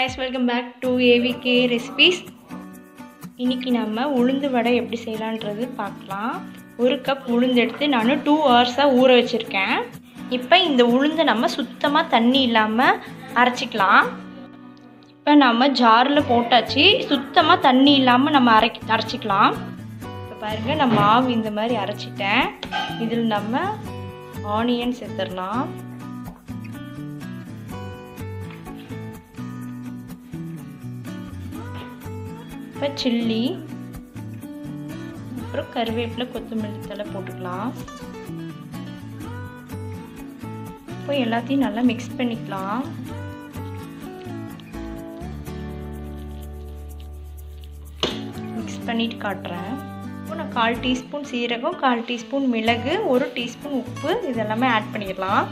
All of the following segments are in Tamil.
guys welcome back to AVK recipes இன்னைக்கு நம்ம உளுந்து வடை எப்படி செய்யலான்றது பார்க்கலாம் ஒரு கப் உளுந்து எடுத்து நான் டூ ஹவர்ஸாக ஊற வச்சுருக்கேன் இப்போ இந்த உளுந்தை நம்ம சுத்தமாக தண்ணி இல்லாமல் அரைச்சிக்கலாம் இப்போ நம்ம ஜாரில் போட்டாச்சு சுத்தமாக தண்ணி இல்லாமல் நம்ம அரைக்க அரைச்சிக்கலாம் இப்போ பாருங்கள் நான் மாவு இந்த மாதிரி அரைச்சிட்டேன் இதில் நம்ம ஆனியன் சேர்த்துடலாம் இப்போ சில்லி அப்புறம் கருவேப்பிலை கொத்தமல்லி தலை போட்டுக்கலாம் இப்போ எல்லாத்தையும் நல்லா மிக்ஸ் பண்ணிக்கலாம் மிக்ஸ் பண்ணிட்டு காட்டுறேன் இப்போ நான் கால் டீஸ்பூன் சீரகம் கால் டீஸ்பூன் மிளகு ஒரு டீஸ்பூன் உப்பு இதெல்லாமே ஆட் பண்ணிடலாம்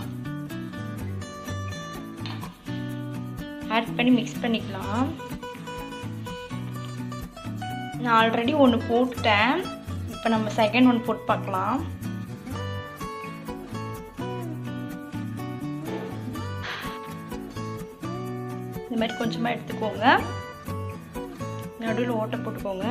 ஆட் பண்ணி மிக்ஸ் பண்ணிக்கலாம் நான் ஆல்ரெடி ஒன்று போட்டுட்டேன் இப்போ நம்ம செகண்ட் ஒன் போட்டு பார்க்கலாம் இந்த மாதிரி கொஞ்சமாக எடுத்துக்கோங்க நடுவில் ஓட்டை போட்டுக்கோங்க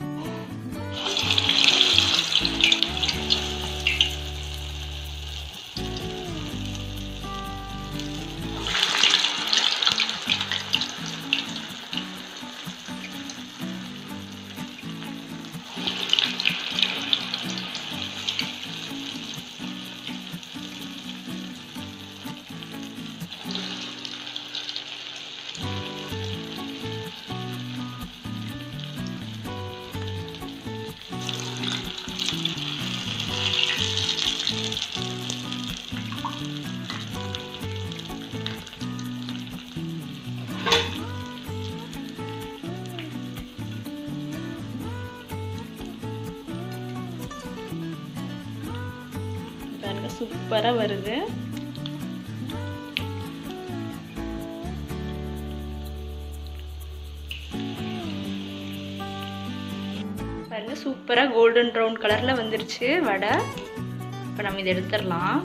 பாருங்க சூப்பராக வருது பாருங்க சூப்பராக கோல்டன் ப்ரௌன் கலரில் வந்துருச்சு வடை இப்போ நம்ம இதை எடுத்துடலாம்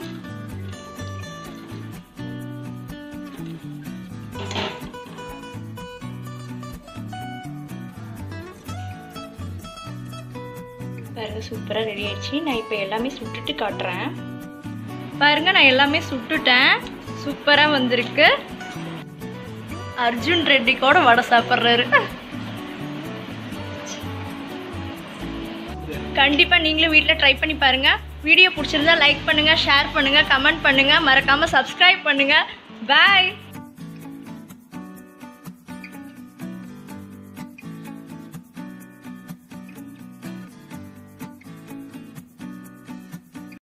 பாருங்க சூப்பராக ரெடி ஆயிடுச்சு நான் இப்போ எல்லாமே சுட்டுட்டு காட்டுறேன் பாருங்க நான் எல்லாமே சுட்டுட்டேன் சூப்பராக வந்திருக்கு அர்ஜுன் ரெட்டி கூட வடை சாப்பிட்றாரு கண்டிப்பாக நீங்களும் வீட்டில் ட்ரை பண்ணி பாருங்கள் வீடியோ பிடிச்சிருந்தா லைக் பண்ணுங்கள் ஷேர் பண்ணுங்கள் கமெண்ட் பண்ணுங்கள் மறக்காமல் சப்ஸ்கிரைப் பண்ணுங்கள் பாய்